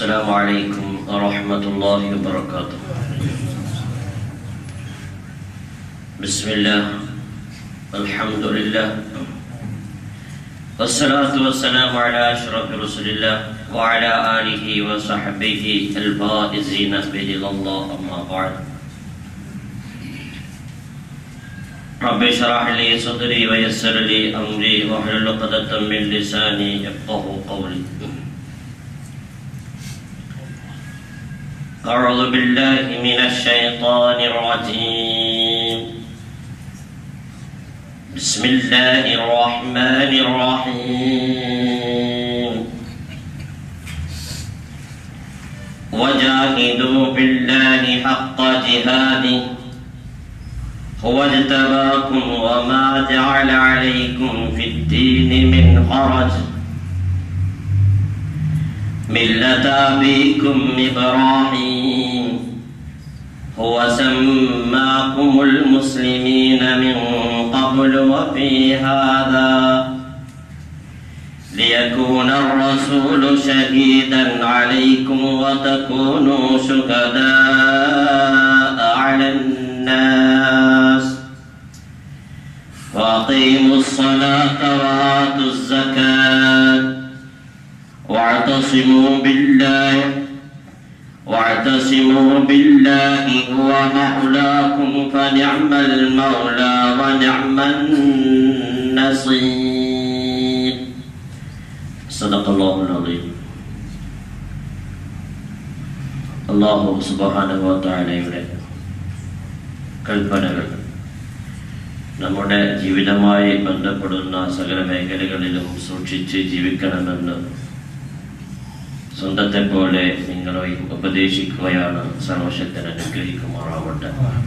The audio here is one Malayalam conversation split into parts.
السلام عليكم ورحمة الله وبركاته بسم الله الحمد لله والصلاة والسلام على أشرف رسول الله وعلى آله وصحبه الفائزين برضا الله أما بعد رب اشرح لي صدري ويسر لي أمري واحلل عقدة من لساني يفقه قولي أعوذ بالله من الشيطان الرجيم بسم الله الرحمن الرحيم وجاهدوا بالله حق جهاده هو اجتباكم وما جعل عليكم في الدين من حرج ملة أبيكم إبراهيم هو سماكم المسلمين من قبل وفي هذا ليكون الرسول شهيدا عليكم وتكونوا شهداء على الناس وأقيموا الصلاة وآتوا الزكاة واعتصموا بالله واعتصموا بالله هو مولاكم فنعم المولى ونعم النصير صدق الله العظيم അള്ളാഹു സുബാനുഭവത്താഴയുടെ കൽപ്പനകൾ നമ്മുടെ ജീവിതമായി ബന്ധപ്പെടുന്ന സകല മേഖലകളിലും സൂക്ഷിച്ച് ജീവിക്കണമെന്ന് സ്വന്തത്തെ പോലെ നിങ്ങളെ ഉപദേശിക്കുകയാണ് സർവശക്തൻ അനുഗ്രഹിക്കുമാറാവട്ടെ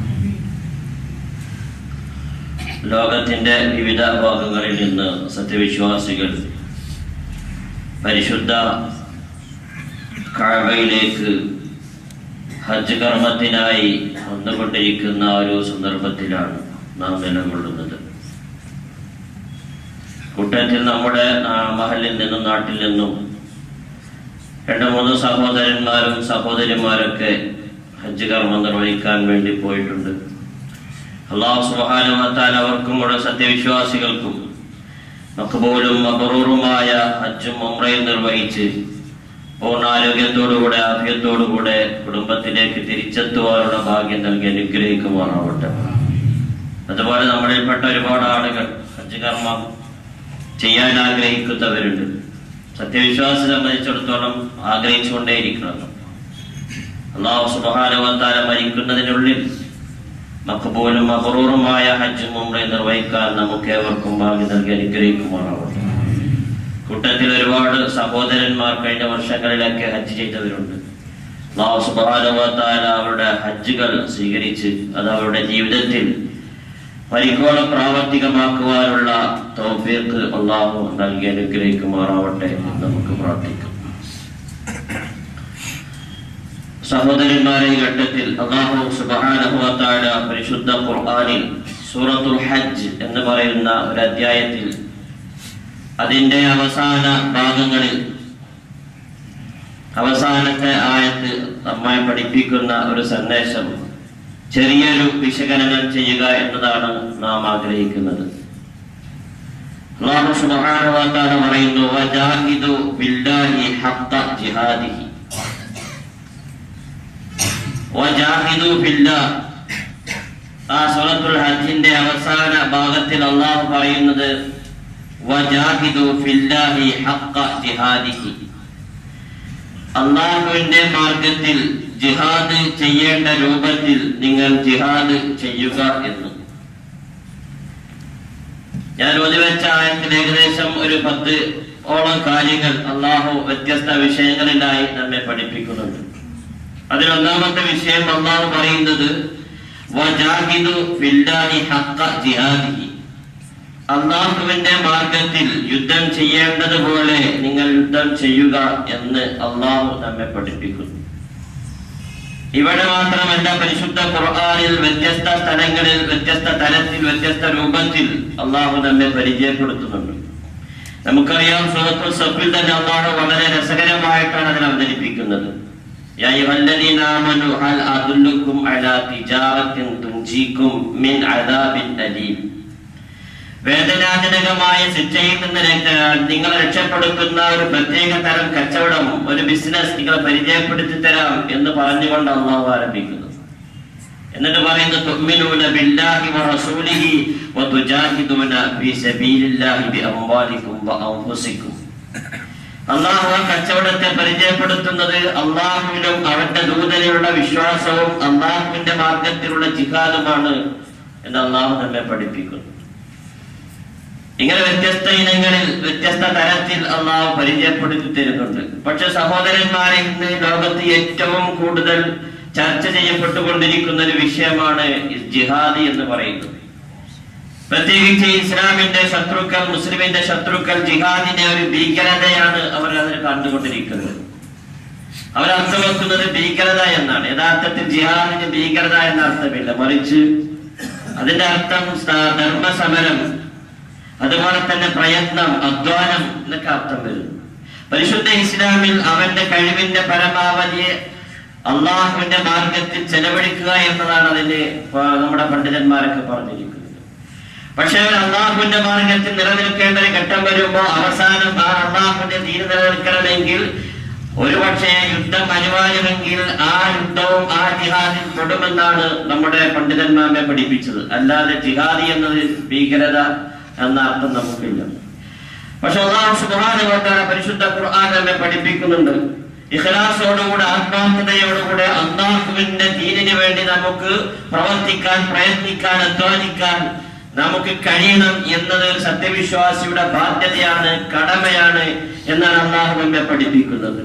ലോകത്തിന്റെ വിവിധ ഭാഗങ്ങളിൽ നിന്ന് സത്യവിശ്വാസികൾ പരിശുദ്ധ കഴവയിലേക്ക് ഹജ്ജ് കർമ്മത്തിനായി വന്നുകൊണ്ടിരിക്കുന്ന ഒരു സന്ദർഭത്തിലാണ് നാം നിലകൊള്ളുന്നത് കൂട്ടത്തിൽ നമ്മുടെ മഹലിൽ നിന്നും നാട്ടിൽ നിന്നും രണ്ട് മൂന്ന് സഹോദരന്മാരും സഹോദരിമാരൊക്കെ ഹജ്ജ് കർമ്മം നിർവഹിക്കാൻ വേണ്ടി പോയിട്ടുണ്ട് അള്ളാഹു സുബാനുവത്താൽ അവർക്കും കൂടെ സത്യവിശ്വാസികൾക്കും മക്കബൂലും മബറൂറുമായ ഹജ്ജും ഉമ്രയും നിർവഹിച്ച് പൂർണ്ണാരോഗ്യത്തോടുകൂടെ ആഭ്യത്തോടുകൂടെ കുടുംബത്തിലേക്ക് തിരിച്ചെത്തുവാനുള്ള ഭാഗ്യം നൽകി അനുഗ്രഹിക്കുമാറാവട്ടെ അതുപോലെ നമ്മളിൽപ്പെട്ട ഒരുപാട് ആളുകൾ ഹജ്ജ് കർമ്മം ചെയ്യാൻ ആഗ്രഹിക്കുന്നവരുണ്ട് സത്യവിശ്വാസി സംബന്ധിച്ചിടത്തോളം ആഗ്രഹിച്ചുകൊണ്ടേയിരിക്കണം അള്ളാഹു സുബാനുവത്താല മരിക്കുന്നതിനുള്ളിൽ മക്കബൂലും അപൂർവമായ ഹജ്ജും മുമ്പേ നിർവഹിക്കാൻ നമുക്ക് ഏവർക്കും ഭാഗ്യം നൽകി അനുഗ്രഹിക്കുമാറാവട്ടെ കൂട്ടത്തിൽ ഒരുപാട് സഹോദരന്മാർ കഴിഞ്ഞ വർഷങ്ങളിലൊക്കെ ഹജ്ജ് ചെയ്തവരുണ്ട് അള്ളാഹു സുബാനുവത്താല അവരുടെ ഹജ്ജുകൾ സ്വീകരിച്ച് അത് അവരുടെ ജീവിതത്തിൽ പരിക്കോളം പ്രാവർത്തികമാക്കുവാനുള്ള തൗഫീർക്ക് അള്ളാഹു നൽകി അനുഗ്രഹിക്കുമാറാവട്ടെ എന്ന് നമുക്ക് പ്രാർത്ഥിക്കാം സഹോദരന്മാരെ ഈ ഘട്ടത്തിൽ അള്ളാഹു സുബാനഹുവത്താഴ പരിശുദ്ധ ഖുർആാനിൽ സൂറത്തുൽ ഹജ്ജ് എന്ന് പറയുന്ന ഒരു അധ്യായത്തിൽ അതിന്റെ അവസാന ഭാഗങ്ങളിൽ അവസാനത്തെ ആയത്ത് നമ്മെ പഠിപ്പിക്കുന്ന ഒരു സന്ദേശം ചെറിയൊരു വിശകലനം ചെയ്യുക എന്നതാണ് നാം ആഗ്രഹിക്കുന്നത് അല്ലാഹു സുബ്ഹാനഹു വ തആല പറയുന്നു വജാഹിദു ബില്ലാഹി ഹഖ്ക ജിഹാദിഹി വജാഹിദു ബില്ലാഹ് ആ സൂറത്തുൽ ഹജ്ജിന്റെ അവസാന ഭാഗത്തിൽ അള്ളാഹു പറയുന്നത് വജാഹിദു ഫില്ലാഹി ഹഖ്ക ജിഹാദിഹി അള്ളാഹുവിന്റെ മാർഗത്തിൽ ജിഹാദ് ചെയ്യേണ്ട രൂപത്തിൽ നിങ്ങൾ ജിഹാദ് ചെയ്യുക എന്ന് ഞാൻ ഒതുവെച്ച ആയത്തിൽ ഏകദേശം ഒരു പത്ത് ഓളം കാര്യങ്ങൾ അള്ളാഹു വ്യത്യസ്ത വിഷയങ്ങളിലായി നമ്മെ പഠിപ്പിക്കുന്നുണ്ട് അതിൽ ഒന്നാമത്തെ വിഷയം അള്ളാഹു പറയുന്നത് വജാഹിദു ഫില്ലാഹി ഹഖ്ക ജിഹാദിഹി അള്ളാഹുവിന്റെ മാർഗത്തിൽ യുദ്ധം ചെയ്യേണ്ടതുപോലെ നിങ്ങൾ യുദ്ധം ചെയ്യുക എന്ന് അള്ളാഹു നമ്മെ പഠിപ്പിക്കുന്നു ഇവിടെ മാത്രമല്ല പരിശുദ്ധ ഖുർആനിൽ വ്യത്യസ്ത സ്ഥലങ്ങളിൽ വ്യത്യസ്ത തലത്തിൽ വ്യത്യസ്ത രൂപത്തിൽ അള്ളാഹു നമ്മെ പരിചയപ്പെടുത്തുന്നുണ്ട് നമുക്കറിയാം സൂറത്തുൽ സഫിൽ തന്നെ അള്ളാഹു വളരെ രസകരമായിട്ടാണ് അതിനെ അവതരിപ്പിക്കുന്നത് يا أيها الذين آمنوا هل أدلكم على تجارة تنجيكم من عذاب أليم വേദനാജനകമായ ശിക്ഷയിൽ നിന്ന് രക്ഷ- നിങ്ങളെ രക്ഷപ്പെടുത്തുന്ന ഒരു പ്രത്യേക തരം കച്ചവടം ഒരു ബിസിനസ് നിങ്ങളെ പരിചയപ്പെടുത്തി തരാം എന്ന് പറഞ്ഞുകൊണ്ട് അള്ളാഹു ആരംഭിക്കുന്നു എന്നിട്ട് പറയുന്നത് തുഅ്മിനൂന ബില്ലാഹി വറസൂലിഹി വതുജാഹിദൂന ഫീ സബീലില്ലാഹി ബിഅംവാലികും വഅൻഫുസികും അള്ളാഹു ആ കച്ചവടത്തെ പരിചയപ്പെടുത്തുന്നത് അള്ളാഹുവിലും അവന്റെ ദൂതനിലുള്ള വിശ്വാസവും അള്ളാഹുവിന്റെ മാർഗത്തിലുള്ള ജിഹാദുമാണ് എന്ന് അള്ളാഹു നമ്മെ പഠിപ്പിക്കുന്നു ഇങ്ങനെ വ്യത്യസ്ത ഇനങ്ങളിൽ വ്യത്യസ്ത തരത്തിൽ അള്ളാഹു പരിചയപ്പെടുത്തി തരുന്നുണ്ട് പക്ഷെ സഹോദരന്മാരെ ഇന്ന് ലോകത്ത് ഏറ്റവും കൂടുതൽ ചർച്ച ചെയ്യപ്പെട്ടുകൊണ്ടിരിക്കുന്ന ഒരു വിഷയമാണ് ഈ ജിഹാദി എന്ന് പറയുന്നത് പ്രത്യേകിച്ച് ഇസ്ലാമിന്റെ ശത്രുക്കൾ മുസ്ലിമിന്റെ ശത്രുക്കൾ ജിഹാദിന്റെ ഒരു ഭീകരതയാണ് അവർ അതിന് കണ്ടുകൊണ്ടിരിക്കുന്നത് അവർ അർത്ഥമാക്കുന്നത് ഭീകരത എന്നാണ് യഥാർത്ഥത്തിൽ ജിഹാദിന് ഭീകരത എന്ന അർത്ഥമില്ല മറിച്ച് അതിന്റെ അർത്ഥം സ- ധർമ്മസമരം അതുപോലെ തന്നെ പ്രയത്നം അധ്വാനം എന്നൊക്കെ അർത്ഥം വരുന്നു പരിശുദ്ധ ഇസ്ലാമിൽ അവന്റെ കഴിവിന്റെ പരമാവധി അള്ളാഹുവിന്റെ മാർഗത്തിൽ ചെലവഴിക്കുക എന്നതാണ് അതിന് പ- നമ്മുടെ പണ്ഡിതന്മാരൊക്കെ പറഞ്ഞിരിക്കുന്നത് പക്ഷേ അള്ളാഹുവിന്റെ മാർഗത്തിൽ നിലനിൽക്കേണ്ട ഒരു ഘട്ടം വരുമ്പോ അവസാനം ആ അള്ളാഹുവിന്റെ തീര് നിലനിൽക്കണമെങ്കിൽ ഒരുപക്ഷെ യുദ്ധം അനിവാര്യമെങ്കിൽ ആ യുദ്ധവും ആ ജിഹാദിൽ പെടുമെന്നാണ് നമ്മുടെ പണ്ഡിതന്മാരെ പഠിപ്പിച്ചത് അല്ലാതെ ജിഹാദി എന്നത് ഭീകരത എന്ന അർത്ഥം നമുക്കില്ല പക്ഷെ അള്ളാഹു സുബ്ഹാനഹു വ തആല പരിശുദ്ധ ഖുർആൻ നമ്മെ പഠിപ്പിക്കുന്നുണ്ട് ഇഖ്ലാസോടുകൂടെ ആത്മാർത്ഥതയോടുകൂടെ അള്ളാഹുവിന്റെ ദീനിന് വേണ്ടി നമുക്ക് പ്രവർത്തിക്കാൻ പ്രയത്നിക്കാൻ അധ്വാനിക്കാൻ നമുക്ക് കഴിയണം എന്നത് ഒരു സത്യവിശ്വാസിയുടെ ബാധ്യതയാണ് കടമയാണ് എന്നാണ് അള്ളാഹു നമ്മെ പഠിപ്പിക്കുന്നത്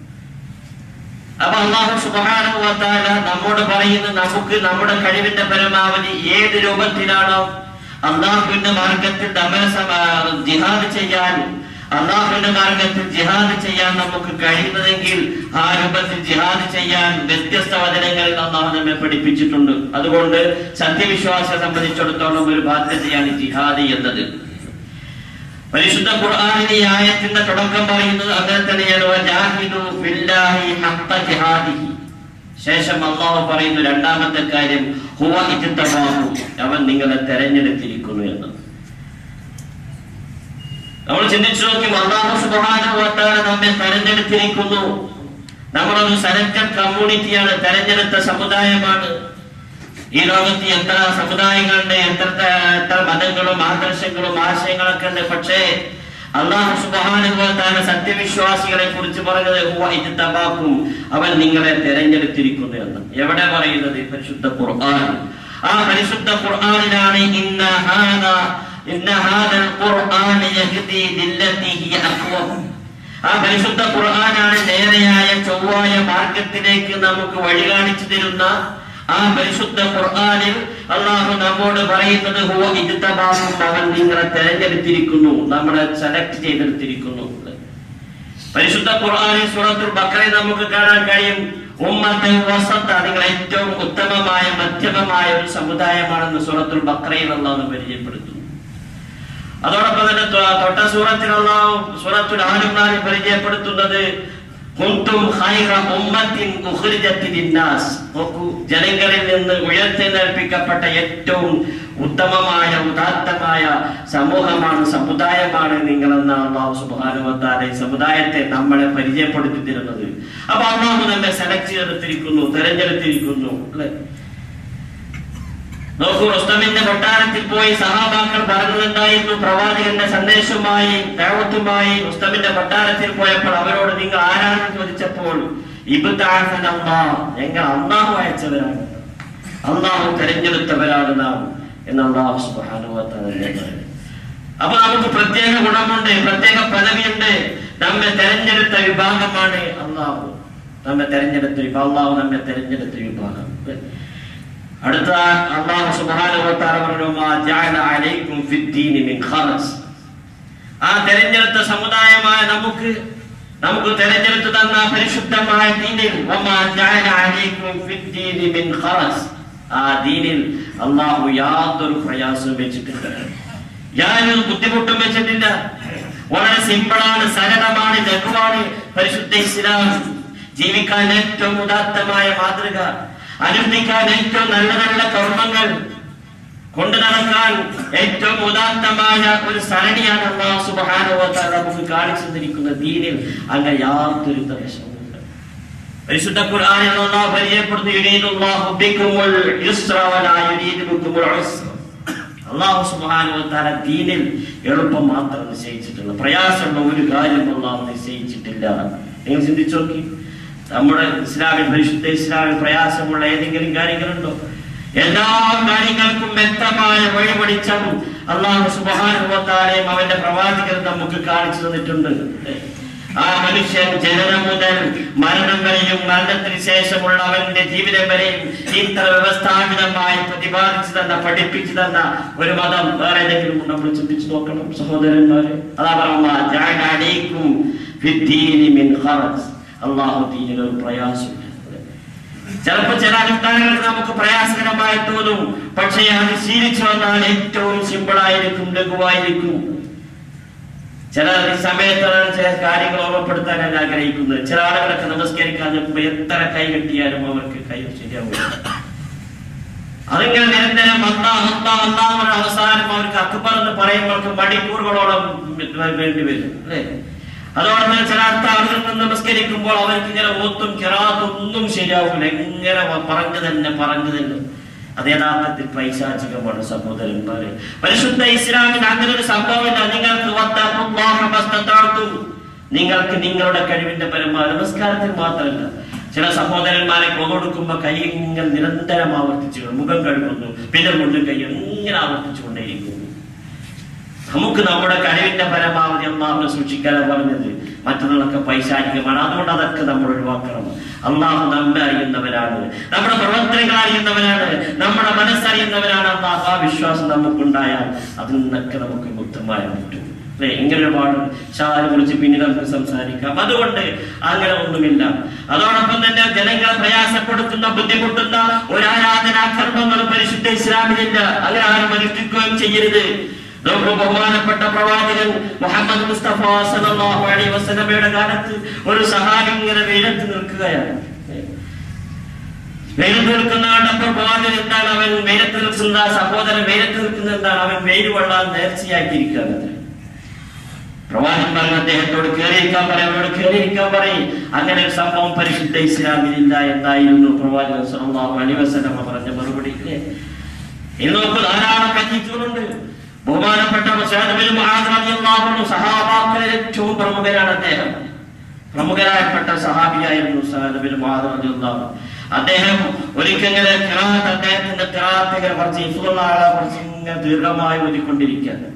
അപ്പൊ അള്ളാഹു സുബ്ഹാനഹു വ തആല നമ്മോട് പറയുന്നത് നമുക്ക് നമ്മുടെ കഴിവിന്റെ പരമാവധി ഏത് രൂപത്തിലാണോ അള്ളാഹുവിന്റെ മാർഗത്തിൽ ദമനസമ ജിഹാദ് ചെയ്യാൻ അള്ളാഹുവിന്റെ മാർഗത്തിൽ ജിഹാദ് ചെയ്യാൻ നമുക്ക് കഴിയുന്നതെങ്കിൽ ആ രൂപത്തിൽ ജിഹാദ് ചെയ്യാൻ വ്യത്യസ്ത വചനങ്ങളിൽ അള്ളാഹു നമ്മെ പഠിപ്പിച്ചിട്ടുണ്ട് അതുകൊണ്ട് സത്യവിശ്വാസിയെ സംബന്ധിച്ചിടത്തോളം ഒരു ബാധ്യതയാണ് ജിഹാദ് എന്നത് പരിശുദ്ധ ഖുർആനിലെ ഈ ആയത്തിന്റെ തുടക്കം പറയുന്നത് അങ്ങനെ തന്നെയാണ് വജാഹിദു ഫില്ലാഹി ഹഖ്ക ജിഹാദിഹി ശേഷം അള്ളാഹു പറയുന്നു രണ്ടാമത്തെ കാര്യം ഹുവ ഇജ്തബാഹു അവൻ നിങ്ങളെ തെരഞ്ഞെടുത്തിരിക്കുന്നു എന്ന് നമ്മൾ ചിന്തിച്ചു നോക്കി അള്ളാഹു സുബ്ഹാനഹു വ തആല നമ്മെ തെരഞ്ഞെടുത്തിരിക്കുന്നു നമ്മളൊരു സെലക്ടഡ് കമ്മ്യൂണിറ്റിയാണ് തെരഞ്ഞെടുത്ത സമുദായമാണ് ഈ ലോകത്ത് എത്ര സമുദായങ്ങളുണ്ട് എത്ര എത്ര മതങ്ങളും ആദർശങ്ങളും ആശയങ്ങളൊക്കെ ഉണ്ട് പക്ഷേ അള്ളാഹു സുബാനുഭവത്താണ് സത്യവിശ്വാസികളെ കുറിച്ച് പറഞ്ഞത് ഹുവ ഇജ്തബാക്കും അവൻ നിങ്ങളെ തെരഞ്ഞെടുത്തിരിക്കുന്നു എന്ന് എവിടെ പറയുന്നത് ഈ പരിശുദ്ധ ഖുർആൻ ആ പരിശുദ്ധ ഖുർആനിലാണ് ഇന്ന ഹാദ ഇന്ന ഹാദൽ ഖുർആൻ യഹ്ദി ലില്ലതി ഹിയ അഖ്വം ആ പരിശുദ്ധ ഖുർആനാണ് നേരെയായ ചൊവ്വായ മാർഗത്തിലേക്ക് നമുക്ക് വഴി കാണിച്ചു തരുന്ന ആ പരിശുദ്ധ ഖുർആനിൽ അള്ളാഹു നമ്മോട് പറയുന്നത് ഹുവ ഇജ്തബാക്കും അവൻ നിങ്ങളെ തെരഞ്ഞെടുത്തിരിക്കുന്നു നമ്മളെ സെലക്ട് ചെയ്തെടുത്തിരിക്കുന്നു പരിശുദ്ധ ഖുർആനിൽ സൂറത്തുൽ ബക്കറയിൽ നമുക്ക് കാണാൻ കഴിയും ഉമ്മത്തെ വസത്ത നിങ്ങൾ ഏറ്റവും ഉത്തമമായ മധ്യമമായ ഒരു സമുദായമാണെന്ന് സൂറത്തുൽ ബക്കറയിൽ അള്ളാഹു പരിചയപ്പെടുത്തുന്നു അതോടൊപ്പം തന്നെ തൊ- തൊട്ട സൂറത്തിൽ അള്ളാഹു സൂറത്തുൽ ആലുംനാലിൽ പരിചയപ്പെടുത്തുന്നത് കുന്തും ഖൈറ ഉമ്മത്തിൻ ഉഖ്രിജത്തി ലിന്നാസ് നോക്കൂ ജനങ്ങളിൽ നിന്ന് ഉയർത്തെഴുന്നേൽപ്പിക്കപ്പെട്ട ഏറ്റവും ഉത്തമമായ ഉദാത്തമായ സമൂഹമാണ് സമുദായമാണ് നിങ്ങളെന്ന അള്ളാഹു സുബ്ഹാനഹു വ തആല ഈ സമുദായത്തെ നമ്മളെ പരിചയപ്പെടുത്തി തരുന്നത് അപ്പൊ അള്ളാഹു നമ്മെ സെലക്ട് ചെയ്തെടുത്തിരിക്കുന്നു തെരഞ്ഞെടുത്തിരിക്കുന്നു അല്ലെ നോക്കൂ റുസ്തമിന്റെ കൊട്ടാരത്തിൽ പോയി സഹാബാക്കൾ പറഞ്ഞതെന്തായിരുന്നു പ്രവാചകന്റെ സന്ദേശവുമായി ദൈവത്തുമായി റുസ്തമിന്റെ കൊട്ടാരത്തിൽ പോയപ്പോൾ അവരോട് നിങ്ങൾ ആരാണെന്ന് ചോദിച്ചപ്പോൾ ഇബ്താഅസന അല്ലാഹ് ഞങ്ങൾ അള്ളാഹു അയച്ചവരാണ് അള്ളാഹു തെരഞ്ഞെടുത്തവരാണ് നാം എന്ന് അള്ളാഹു സുബ്ഹാനഹു വ തആല പറയുന്നു. അപ്പൊ നമുക്ക് പ്രത്യേക ഗുണമുണ്ട് പ്രത്യേക പദവിയുണ്ട് നമ്മെ തെരഞ്ഞെടുത്ത വിഭാഗമാണ് അള്ളാഹു നമ്മെ തെരഞ്ഞെടുത്ത വിഭാഗം അള്ളാഹു നമ്മെ തെരഞ്ഞെടുത്ത വിഭാഗം അടുത്ത അള്ളാഹു സുബ്ഹാനഹു വ തആല പറഞ്ഞു മാ ജഅല അലൈക്കും ഫിദ്ദീനി മിൻ ഖറസ് ആ തെരഞ്ഞെടുത്ത സമുദായമായ നമുക്ക് നമുക്ക് തെരഞ്ഞെടുത്തു തന്ന പരിശുദ്ധമായ ദീനിൽ വമാ ജഅല അലൈക്കും ഫിദ്ദീനി മിൻ ഖറസ് ആ ദീനിൽ അള്ളാഹു യാതൊരു പ്രയാസവും വെച്ചിട്ടില്ല യാതൊരു ബുദ്ധിമുട്ടും വെച്ചിട്ടില്ല വളരെ സിമ്പിളാണ് സരളമാണ് ലഘുവാണ് പരിശുദ്ധ ഇസ്ലാം ജീവിക്കാൻ ഏറ്റവും ഉദാത്തമായ മാതൃക അനുഷ്ഠിക്കാൻ ഏറ്റവും നല്ല നല്ല കർമ്മങ്ങൾ കൊണ്ടു നടക്കാൻ ഏറ്റവും ഉദാത്തമായ ഒരു സരണിയാണ് അള്ളാഹു സുബ്ഹാനഹു വ തആല നമുക്ക് കാണിച്ചു തന്നിരിക്കുന്ന ദീനിൽ അങ്ങനെ യാതൊരു തടസ്സവുമില്ല പരിശുദ്ധ ഖുർആനിൽ അള്ളാഹു പരിചയപ്പെടുത്തി യുരീദുല്ലാഹു ബിക്കുമുൽ യുസ്ര വലാ യുരീദു ബിക്കുമുൽ ഉസ്ര അള്ളാഹു സുബ്ഹാനഹു വ തആല ദീനിൽ എളുപ്പം മാത്രം നിശ്ചയിച്ചിട്ടുള്ള പ്രയാസമുള്ള ഒരു കാര്യം അള്ളാഹു നിശ്ചയിച്ചിട്ടില്ല നിങ്ങൾ ചിന്തിച്ചു നോക്കി നമ്മുടെ ഇസ്ലാമിൽ പരിശുദ്ധ ഇസ്ലാമിൽ പ്രയാസമുള്ള ഏതെങ്കിലും കാര്യങ്ങളുണ്ടോ എല്ലാ കാര്യങ്ങൾക്കും വ്യക്തമായ വഴിപടിച്ചം അള്ളാഹു സുബാനുഭവത്താലെയും അവന്റെ പ്രവാചകർ നമുക്ക് കാണിച്ചു തന്നിട്ടുണ്ട് ആ മനുഷ്യൻ ജനനം മുതൽ മരണം വരെയും മരണത്തിന് ശേഷമുള്ള അവന്റെ ജീവിതം വരെയും ഇത്ര വ്യവസ്ഥാപിതമായി പ്രതിപാദിച്ചു തന്ന പഠിപ്പിച്ചു തന്ന ഒരു മതം വേറെ ഏതെങ്കിലും ഉണ്ടോ? നമ്മൾ ചിന്തിച്ചു നോക്കണം സഹോദരന്മാരെ അതാ പറഞ്ഞു അള്ളാഹു ദീനിൽ ഒരു പ്രയാസമില്ല ചിലപ്പോ ചില അനുഷ്ഠാനങ്ങൾ നമുക്ക് പ്രയാസകരമായി തോന്നും പക്ഷേ അത് ശീലിച്ചു വന്നാൽ ഏറ്റവും സിമ്പിൾ ആയിരിക്കും ലഘുവായിരിക്കും ചില ഈ സമയത്താണ് ചില കാര്യങ്ങൾ ഓർമ്മപ്പെടുത്താൻ ഞാൻ ആഗ്രഹിക്കുന്നത് ചില ആളുകളൊക്കെ നമസ്കരിക്കാൻ നിൽക്കുമ്പോൾ എത്ര കൈ കെട്ടിയാലും അവർക്ക് കൈ ശരിയാവില്ല അതിങ്ങനെ നിരന്തരം അന്നാ അന്നാ അന്നാ എന്നുള്ള അവസാനം അവർക്ക് അക്ബർ എന്ന് പറയുമ്പോൾ മണിക്കൂറുകളോളം വേണ്ടി വരും അല്ലേ അതോടൊപ്പം ചില അടുത്ത ആളുകൾ നിന്ന് നമസ്കരിക്കുമ്പോൾ അവർക്ക് ഇങ്ങനെ ഓത്തും കിറാത്തും ഒന്നും ശരിയാവില്ല എങ്ങനെ പറഞ്ഞു തന്നെ പറഞ്ഞു തന്നെ അത് യഥാർത്ഥത്തിൽ പൈശാചികമാണ് സഹോദരന്മാരെ പരിശുദ്ധ ഇസ്ലാമിൽ അങ്ങനെ ഒരു സംഭവമില്ല നിങ്ങൾക്ക് വത്തഖുല്ലാഹ മസ്തതഅ്തും. നിങ്ങൾക്ക് നിങ്ങളുടെ കഴിവിന്റെ പരമാവധി നമസ്കാരത്തിൽ മാത്രമല്ല ചില സഹോദരന്മാരെ കൊടുക്കുമ്പോ കൈ ഇങ്ങനെ നിരന്തരം ആവർത്തിച്ചു മുഖം കഴുകുന്നു പിന്നെ കൊണ്ട് കൈ ഇങ്ങനെ ആവർത്തിച്ചുകൊണ്ടേയിരിക്കുന്നു നമുക്ക് നമ്മുടെ കഴിവിന്റെ പരമാവധി അള്ളാഹുനെ സൂക്ഷിക്കാനാണ് പറഞ്ഞത് മറ്റുള്ളതൊക്കെ പൈശാചികമാണ് അതുകൊണ്ട് അതൊക്കെ നമ്മൾ ഒഴിവാക്കണം അള്ളാഹു നമ്മെ അറിയുന്നവരാണ് നമ്മുടെ പ്രവർത്തനങ്ങൾ അറിയുന്നവരാണ് നമ്മുടെ മനസ്സറിയുന്നവരാണ് അള്ളാഹു ആ വിശ്വാസം നമുക്കുണ്ടായാൽ അതിൽ നിന്നൊക്കെ നമുക്ക് മുക്തമായ പറ്റും അല്ലെ ഇങ്ങനെ ഒരുപാട് ഷാനെ കുറിച്ച് പിന്നീട് നമുക്ക് സംസാരിക്കാം അതുകൊണ്ട് അങ്ങനെ ഒന്നുമില്ല അതോടൊപ്പം തന്നെ ജനങ്ങളെ പ്രയാസപ്പെടുത്തുന്ന ബുദ്ധിമുട്ടുന്ന ഒരു ആരാധനാ കർമ്മങ്ങൾ പരിശുദ്ധ ഇസ്ലാമിലില്ല അങ്ങനെ ആരും അനുഷ്ഠിക്കുകയും ചെയ്യരുത് നമുക്ക് ബഹുമാനപ്പെട്ട പ്രവാചകൻ മുഹമ്മദ് മുസ്തഫ സല്ലല്ലാഹു അലൈഹി വസല്ലമയുടെ കാലത്ത് ഒരു സഹാബി ഇങ്ങനെ വെയിലത്ത് നിൽക്കുകയാണ് വെയിലത്ത് നിൽക്കുന്ന കണ്ടപ്പോൾ പ്രവാചകൻ എന്താണ് അവൻ വെയിലത്ത് നിൽക്കുന്ന ആ സഹോദരൻ വെയിലത്ത് നിൽക്കുന്ന എന്താണ് അവൻ വെയിൽ കൊള്ളാൻ നേർച്ചയാക്കിയിരിക്കുകയാണ് അത്രേ. പ്രവാചകൻ പറഞ്ഞു അദ്ദേഹത്തോട് കയറിയിരിക്കാൻ പറയും അവരോട് കയറിയിരിക്കാൻ പറയും അങ്ങനെ ഒരു സംഭവം പരിശുദ്ധ ഇസ്ലാമിലില്ല എന്നായിരുന്നു പ്രവാചകൻ സല്ലല്ലാഹു അലൈഹി വസല്ലമ പറഞ്ഞ മറുപടി ഇല്ലേ ഇന്ന് നമുക്ക് ധാരാളം കഞ്ഞിച്ചുകളുണ്ട് ബഹുമാനപ്പെട്ട മുസാദ് ബിൻ മുആദ് റളിയല്ലാഹു അൻഹു സഹാബാക്കളിൽ ഏറ്റവും പ്രമുഖനാണ് അദ്ദേഹം പ്രമുഖനായപ്പെട്ട സഹാബിയായിരുന്നു മുസാദ് ബിൻ മുആദ് റളിയല്ലാഹു അൻഹു. അദ്ദേഹം ഒരിക്കൽ ഇങ്ങനെ ഖിറാഅത്ത് അദ്ദേഹത്തിന്റെ ഖിറാഅത്ത് ഇങ്ങനെ കുറച്ച് ഹിഫ്ളുള്ള ആളെ കുറച്ച് ഇങ്ങനെ ദീർഘമായി ഓതിക്കൊണ്ടിരിക്കുകയാണ്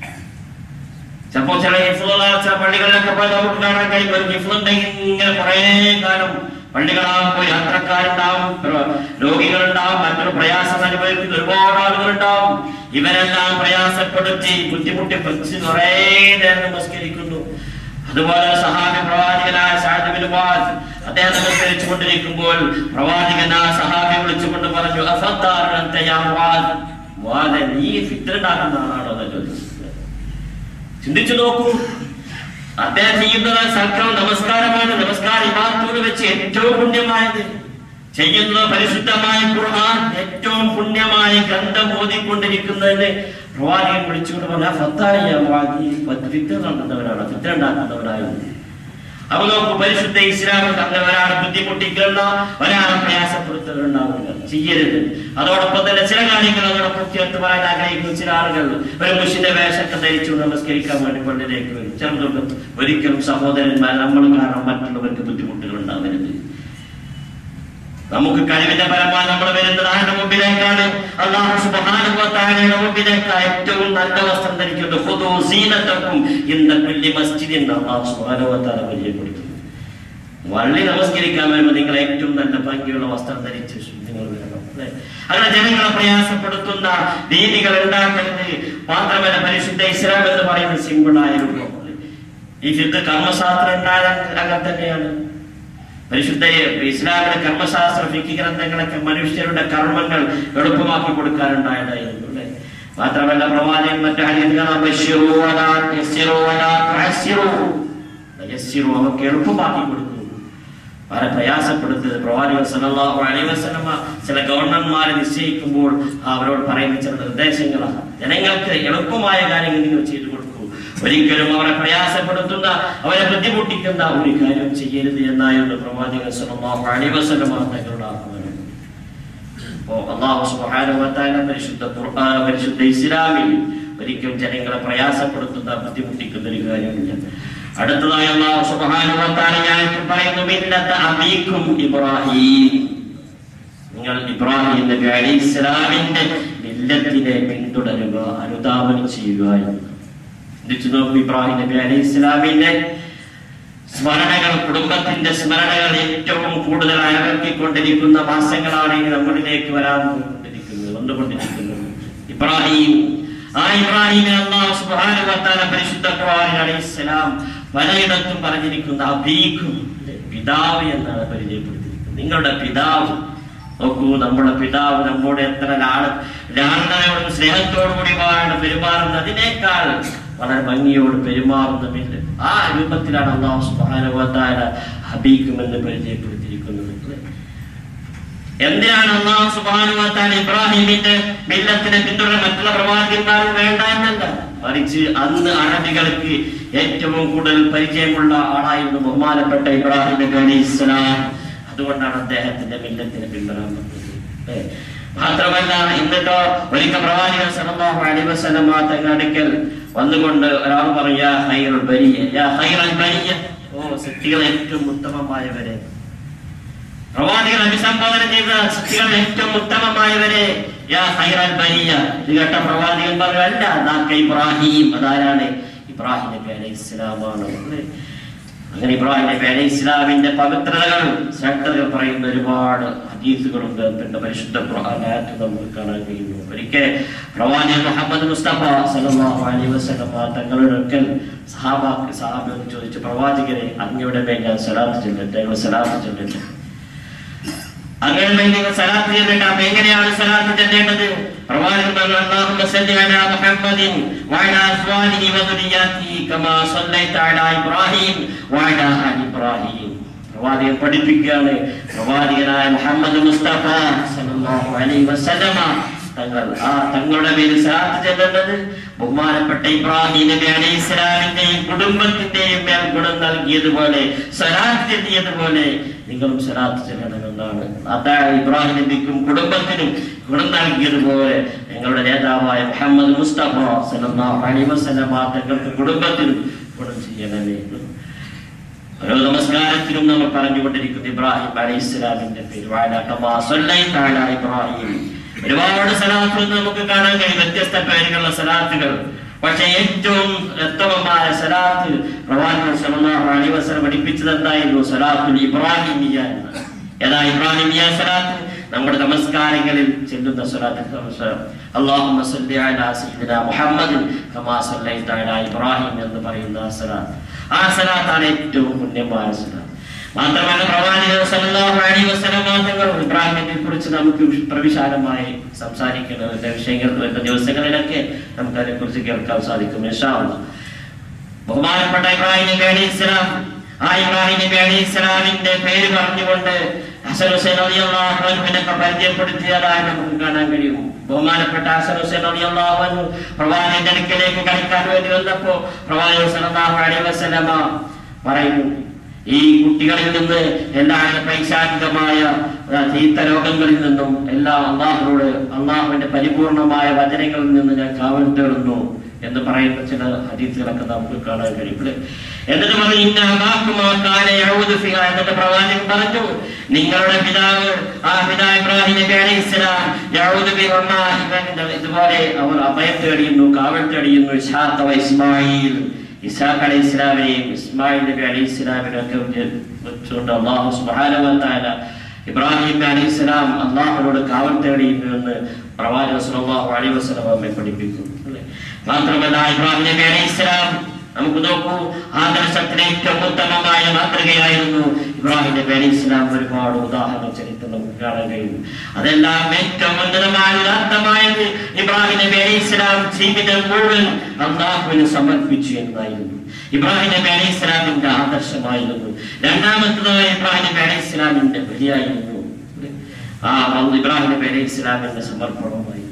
ചിലപ്പോ ചില ഹിഫ്ളുള്ള ചില പള്ളികളിലൊക്കെ പോയി നമുക്ക് കാണാൻ കഴിയും ഒരു ഹിഫ്ളുണ്ടെങ്കിൽ ഇങ്ങനെ കുറേ കാലം പള്ളികളാകുമ്പോൾ യാത്രക്കാരുണ്ടാവും രോഗികളുണ്ടാവും മറ്റൊരു പ്രയാസം അനുഭവിക്കുന്ന ഒരുപാട് ആളുകളുണ്ടാവും ഇവരെല്ലാം പ്രയാസപ്പെടുത്തി ബുദ്ധിമുട്ടി പിടിച്ച് കുറേ നേരം നമസ്കരിക്കുന്നു അതുപോലെ സഹാബി പ്രവാചകനായ സഅദ് ബിൻ മുആദ് അദ്ദേഹം നമസ്കരിച്ചു കൊണ്ടിരിക്കുമ്പോൾ പ്രവാചകൻ ആ സഹാബി വിളിച്ചുകൊണ്ട് പറഞ്ഞു അഫത്താറനന്ത യാ മുആദ് മുആദ് നീ ഫിത്ന ഉണ്ടാക്കുന്ന ആളാണോ എന്ന് ചോദിച്ചു ചിന്തിച്ചു നോക്കൂ അദ്ദേഹം ചെയ്യുന്നത് സൽക്രമം നമസ്കാരമാണ് നമസ്കാരം ഇമാത്തോട് വെച്ച് ഏറ്റവും പുണ്യമായത് ചെയ്യുന്ന പരിശുദ്ധമായ ഖുർആൻ ഏറ്റവും പുണ്യമായ ഗ്രന്ഥം ഓതിക്കൊണ്ടിരിക്കുന്നതിന് പ്രവാചകൻ വിളിച്ചുകൊണ്ട് പറഞ്ഞ ഫത്തായ ഫിത്ര നടത്തുന്നവരാണ് ഫിത്ര ഉണ്ടാക്കുന്നവരായിരുന്നു അവ നോക്കൂ പരിശുദ്ധ ഇസ്ലാമിൽ അങ്ങനെ ഒരാളെ ബുദ്ധിമുട്ടിക്കുന്ന ഒരാളെ പ്രയാസപ്പെടുത്തുന്നുണ്ടാവില്ല ചെയ്യരുത് അതോടൊപ്പം തന്നെ ചില കാര്യങ്ങൾ അതോടൊപ്പം ചേർത്ത് പറയാൻ ആഗ്രഹിക്കുന്ന ചില ആളുകൾ ഒരു മുഷിന്റെ വേഷമൊക്കെ ധരിച്ചു നമസ്കരിക്കാൻ വേണ്ടി പള്ളിയിലേക്ക് വരും ചിലതൊക്കെ ഒരിക്കലും സഹോദരന്മാർ നമ്മൾ കാരണം മറ്റുള്ളവർക്ക് ബുദ്ധിമുട്ടുകൾ ഉണ്ടാവരുത് നമുക്ക് കഴിവിന്റെ പരമായി നമ്മൾ വരുന്നത് ആരുടെ മുമ്പിലേക്കാണ് അള്ളാഹു സുബ്ഹാനഹു വ തആലയുടെ മുമ്പിലേക്ക് ഏറ്റവും നല്ല വസ്ത്രം ധരിക്കുന്നത് ഖുദൂ സീനതക്കും ഇന്ന കുല്ലി മസ്ജിദിൻ അള്ളാഹു സുബ്ഹാനഹു വ തആല പരിചയപ്പെടുത്തുന്നു വള്ളി നമസ്കരിക്കാൻ വരുമ്പോൾ നിങ്ങൾ ഏറ്റവും നല്ല ഭംഗിയുള്ള വസ്ത്രം ധരിച്ച് നിങ്ങൾ വരണം അല്ലേ? അങ്ങനെ ജനങ്ങളെ പ്രയാസപ്പെടുത്തുന്ന രീതികൾ ഉണ്ടാക്കരുത് മാത്രമല്ല പരിശുദ്ധ ഇസ്ലാം എന്ന് പറയുന്നത് സിമ്പിളായ രൂപം ഈ ഫിത്ത് കർമ്മശാസ്ത്രം ഉണ്ടായ അങ്ങനെ തന്നെയാണ് പരിശുദ്ധ ഇസ്ലാമിലെ കർമ്മശാസ്ത്ര ഫിക്കി ഗ്രന്ഥങ്ങളൊക്കെ മനുഷ്യരുടെ കർമ്മങ്ങൾ എളുപ്പമാക്കി കൊടുക്കാറുണ്ടായതായിരുന്നു അല്ലേ മാത്രമല്ല പ്രവാചകൻ മറ്റു ഹദീസ് കാണാം ബശ്ശിറൂ വലാ യസ്സിറൂ വലാ തുഅസ്സിറൂ യസ്സിറൂ അവർക്ക് എളുപ്പമാക്കി കൊടുക്കുന്നു വളരെ പ്രയാസപ്പെടുത്തത് പ്രവാചകൻ സല്ലല്ലാഹു അലൈഹി വസല്ലമ ചില ഗവർണർമാരെ നിശ്ചയിക്കുമ്പോൾ അവരോട് പറയുന്ന ചില നിർദ്ദേശങ്ങളാണ് ജനങ്ങൾക്ക് എളുപ്പമായ കാര്യങ്ങൾ നിങ്ങൾ ചെയ്തു കൊടുക്കൂ ഒരിക്കലും അവരെ പ്രയാസപ്പെടുത്തുന്ന അവരെ ബുദ്ധിമുട്ടിക്കുന്ന ഒരു കാര്യം ചെയ്യരുത് എന്നായിരുന്നു പ്രവാചകൻ സല്ലല്ലാഹു അലൈഹി വസല്ലമ തങ്ങളുടെ ആഹ്വാനം അപ്പോ അള്ളാഹു സുബ്ഹാനഹു വ തആല പരിശുദ്ധ ഖുർആൻ പരിശുദ്ധ ഇസ്ലാമിൽ ഒരിക്കലും ജനങ്ങളെ പ്രയാസപ്പെടുത്തുന്ന ബുദ്ധിമുട്ടിക്കുന്ന ഒരു കാര്യമില്ല അടുത്തതായി അള്ളാഹു സുബ്ഹാനഹു വ തആല ഞാനിപ്പോൾ പറയുന്നു മില്ലത്ത അബീക്കും ഇബ്രാഹിം നിങ്ങൾ ഇബ്രാഹിം നബി അലൈഹി ഇസ്ലാമിന്റെ മില്ലത്തിനെ പിന്തുടരുക അനുധാവനം ചെയ്യുക എന്ന് ചിന്തിച്ചു നോക്കൂ ഇബ്രാഹിം നബി അലൈഹി ഇസ്ലാമിന്റെ സ്മരണകൾ കുടുംബത്തിന്റെ സ്മരണകൾ ഏറ്റവും കൂടുതൽ അയർത്തിക്കൊണ്ടിരിക്കുന്ന മാസങ്ങളാണ് ഇനി നമ്മളിലേക്ക് വരാൻ പോയിക്കൊണ്ടിരിക്കുന്നത് വന്നുകൊണ്ടിരിക്കുന്നത് ഇബ്രാഹിം ആ ഇബ്രാഹിമിനെ അള്ളാഹു സുബ്ഹാനഹു വ തആല പരിശുദ്ധ ഖുർആനിൽ അലൈഹിസ്സലാം പലയിടത്തും പറഞ്ഞിരിക്കുന്ന അബീക്കും അല്ലേ? പിതാവ് എന്നാണ് പരിചയപ്പെടുത്തിയിരിക്കുന്നത് നിങ്ങളുടെ പിതാവ് നോക്കൂ നമ്മുടെ പിതാവ് നമ്മോട് എത്ര ലാള ലാളനയോടും സ്നേഹത്തോടും കൂടി വാഴ പെരുമാറുന്നതിനേക്കാൾ വളരെ ഭംഗിയോട് പെരുമാറുന്നതില്ല ആ രൂപത്തിലാണ് അള്ളാഹു സുബ്ഹാനഹു വ തആല ഹബീക്കുമെന്ന് പരിചയപ്പെടുത്തിയിരിക്കുന്നത് അല്ലേ? എന്തിനാണ് അള്ളാഹു സുബ്ഹാനഹു വ തആല ഇബ്രാഹിമിന്റെ മില്ലത്തിനെ പിന്തുടരാൻ മറ്റുള്ള പ്രവാചകന്മാരും വേണ്ട എന്നല്ല മറിച്ച് അന്ന് അറബികൾക്ക് ഏറ്റവും കൂടുതൽ പരിചയമുള്ള ആളായിരുന്നു ബഹുമാനപ്പെട്ട ഇബ്രാഹിം നബി അലൈഹി ഇസ്ലാം അതുകൊണ്ടാണ് അദ്ദേഹത്തിന്റെ മില്ലത്തിനെ പിന്തുടരാൻ പറ്റുന്നത് അല്ലേ? മാത്രമല്ല എന്നിട്ടോ ഒരിക്കൽ പ്രവാചകൻ സല്ലല്ലാഹു അലൈഹി വസല്ലം തങ്ങളുടെ അടുക്കൽ വന്നുകൊണ്ട് ഒരാൾ പറയാ ഹൈറുൽ ബരിയ യാ ഹൈറുൽ ബരിയ ഓ സൃഷ്ടികൾ ഏറ്റവും ഉത്തമമായവരെ പ്രവാചകൻ അഭിസംബോധന ചെയ്ത സൃഷ്ടികൾ ഏറ്റവും ഉത്തമമായവരെ യാ ഹൈറൽ ബരിയ ഇത് കേട്ട പ്രവാചകൻ പറഞ്ഞു അല്ല ദാക്ക ഇബ്രാഹിം അതാരാണ് ഇബ്രാഹിം നബി അലൈഹി ഇസ്ലാമാണ് അല്ലേ? അങ്ങനെ ഇബ്രാഹിം നബി അലൈഹി ഇസ്ലാമിന്റെ പവിത്രതകൾ ശ്രദ്ധകൾ പറയുന്ന ഒരുപാട് ഹദീസുകളുണ്ട് പിന്നെ പരിശുദ്ധ ഖുർആനായിട്ട് നമുക്ക് കാണാൻ കഴിയുന്നു ഒരിക്കൽ പ്രവാചകൻ മുഹമ്മദ് മുസ്തഫ സല്ലല്ലാഹു അലൈഹി വസല്ലം തങ്ങളുടെ അടുക്കൽ സഹാബാക്ക് സഹാബിയോട് ചോദിച്ചു പ്രവാചകരെ അങ്ങയുടെ മേൽ ഞാൻ സലാത്ത് ചൊല്ലട്ടെ ഞങ്ങൾ സലാത്ത് ചൊല്ലട്ടെ അങ്ങനെ നിങ്ങൾ സലാത്ത് ചെല്ലേണ്ട അപ്പൊ എങ്ങനെയാണ് സലാത്ത് ചെല്ലേണ്ടത് പ്രവാചകൻ പറഞ്ഞു അല്ലാഹുമ്മ സല്ലി അലാ മുഹമ്മദിൻ വഅലാ അസ്വാലിഹി വദുരിയാത്തിഹി കമാ സല്ലൈത അലാ ഇബ്രാഹിം വഅലാ ആലി ഇബ്രാഹിം പ്രവാചകൻ പഠിപ്പിക്കുകയാണ് പ്രവാചകനായ മുഹമ്മദ് മുസ്തഫ സല്ലല്ലാഹു അലൈഹി വസല്ലമ തങ്ങൾ ആ തങ്ങളുടെ പേര് സലാത്ത് ചെല്ലേണ്ടത് ബഹുമാനപ്പെട്ട ഇബ്രാഹിം നബി അലൈഹി ഇസ്ലാമിന്റെയും കുടുംബത്തിന്റെയും മേൽ ഗുണം നൽകിയതുപോലെ സലാത്ത് ചെല്ലിയതുപോലെ നിങ്ങളും സലാത്ത് ചെല്ലണമെന്നാണ് അതാ ഇബ്രാഹിം നബിക്കും കുടുംബത്തിനും ഗുണം നൽകിയതുപോലെ ഞങ്ങളുടെ നേതാവായ മുഹമ്മദ് മുസ്തഫ സല്ലല്ലാഹു അലൈഹി വസല്ലം തങ്ങൾക്ക് കുടുംബത്തിനും ഗുണം ചെയ്യണമേ ഓരോ നമസ്കാരത്തിലും നമ്മൾ പറഞ്ഞുകൊണ്ടിരിക്കുന്നു ഇബ്രാഹിം അലൈഹി ഇസ്ലാമിന്റെ പേര് വഅലാ കമാ സല്ലൈത അലാ ഇബ്രാഹിം ഒരുപാട് സലാത്തുകൾ നമുക്ക് കാണാൻ കഴിയും വ്യത്യസ്ത പേരുകളുള്ള സലാത്തുകൾ പക്ഷെ ഏറ്റവും ഉത്തമമായ സലാത്ത് പ്രവാചകൻ സല്ലല്ലാഹു അലൈഹി വസല്ലം പഠിപ്പിച്ചത് എന്തായിരുന്നു സലാത്തുൽ ഇബ്രാഹിമിയ എന്ന് ഏതാ ഇബ്രാഹിമിയ സലാത്ത് നമ്മുടെ നമസ്കാരങ്ങളിൽ ചെല്ലുന്ന സലാത്ത് അല്ലാഹുമ്മ സല്ലി അലാ സയ്യിദിനാ മുഹമ്മദിൻ കമാ സല്ലൈത അലാ ഇബ്രാഹിം എന്ന് പറയുന്ന ആ സലാത്ത് ആ സലാത്താണ് ഏറ്റവും പുണ്യമായ സലാത്ത് മാത്രമല്ല പ്രവാചകൻ സല്ലല്ലാഹു അലൈഹി വസല്ലം തങ്ങൾ ഇബ്രാഹിമിനെ കുറിച്ച് നമുക്ക് പ്രവിശാലമായി സംസാരിക്കേണ്ട വിഷയങ്ങൾ വരുന്ന ദിവസങ്ങളിലൊക്കെ നമുക്ക് അതിനെ കുറിച്ച് കേൾക്കാൻ സാധിക്കും ഇൻഷാ അല്ലാഹ്. ബഹുമാനപ്പെട്ട ഇബ്രാഹിം നബി അലൈഹി ഇസ്ലാം ആ ഇബ്രാഹിം നബി അലൈഹി ഇസ്ലാമിന്റെ പേര് പറഞ്ഞുകൊണ്ട് ഹസൻ ഹുസൈൻ റളിയല്ലാഹു അൻഹുവിനൊക്കെ പരിചയപ്പെടുത്തിയതായി നമുക്ക് കാണാൻ കഴിയും ബഹുമാനപ്പെട്ട ഹസൻ ഹുസൈൻ റളിയല്ലാഹു അൻഹു പ്രവാചകന്റെ അടുക്കലേക്ക് കളിക്കാൻ വേണ്ടി വന്നപ്പോ പ്രവാചകൻ സല്ലല്ലാഹു അലൈഹി വസല്ലമ പറയുന്നു ഈ കുട്ടികളിൽ നിന്ന് എല്ലാ പൈശാചികമായ ആ, ചീത്ത രോഗങ്ങളിൽ നിന്നും എല്ലാ അള്ളാഹുനോട് അള്ളാഹുവിന്റെ പരിപൂർണമായ വചനങ്ങളിൽ നിന്ന് ഞാൻ കാവൽ തേടുന്നു എന്ന് പറയുന്ന ചില ഹദീസുകളൊക്കെ നമുക്ക് കാണാൻ കഴിയും ഇവിടെ എന്നിട്ട് പറഞ്ഞു ഇന്ന അബാക്കുമാ കാന യഊദു ഫിഹാ എന്നിട്ട് പ്രവാചകൻ പറഞ്ഞു നിങ്ങളുടെ പിതാവ് ആ പിതാവ് ഇബ്രാഹിം നബി അലൈഹി ഇസ്ലാം യഊദു ബിഹുമാ ഇവൻ ഇതുപോലെ അവർ അഭയം തേടിയുന്നു കാവൽ തേടിയുന്നു ഇസ്ഹാഖ വ ഇസ്മായിൽ ഇസാഖ് അലൈഹി ഇസ്ലാമിനെയും ഇസ്മായിൽ നബി അലൈഹി ഇസ്ലാമിനെ ഒക്കെ വെച്ചുകൊണ്ട് അള്ളാഹു സുബ്ഹാനഹു വ തആല ഇബ്രാഹിം അലൈഹി ഇസ്ലാം അള്ളാഹുവിനോട് കാവൽ തേടിയിരുന്നു എന്ന് പ്രവാചകൻ സല്ലല്ലാഹു അലൈഹി വസല്ലം നമ്മെ പഠിപ്പിക്കുന്നു അല്ലേ? മാത്രമല്ല ഇബ്രാഹിം നബി അലൈഹി ഇസ്ലാം നമുക്ക് നോക്കൂ ആദർശത്തിന് ഏറ്റവും ഉത്തമമായ മാതൃകയായിരുന്നു ഇബ്രാഹിം നബി അലൈഹി ഇസ്ലാം ഒരുപാട് ഉദാഹരണ ചരിത്രം നമുക്ക് കാണാൻ കഴിയും അതെല്ലാം ഏറ്റവും ഉന്നതമായ ഉദാത്തമായത് ഇബ്രാഹിം നബി അലൈഹി അലൈഹി ഇസ്ലാം ജീവിതം മുഴുവൻ അള്ളാഹുവിന് സമർപ്പിച്ചു എന്നായിരുന്നു ഇബ്രാഹിം നബി അലൈഹി ഇസ്ലാമിന്റെ ആദർശമായിരുന്നു രണ്ടാമത്തത് ഇബ്രാഹിം നബി അലൈഹി ഇസ്ലാമിന്റെ ബലിയായിരുന്നു ആ ഇബ്രാഹിം നബി അലൈഹി ഇസ്ലാമിന്റെ സമർപ്പണമായിരുന്നു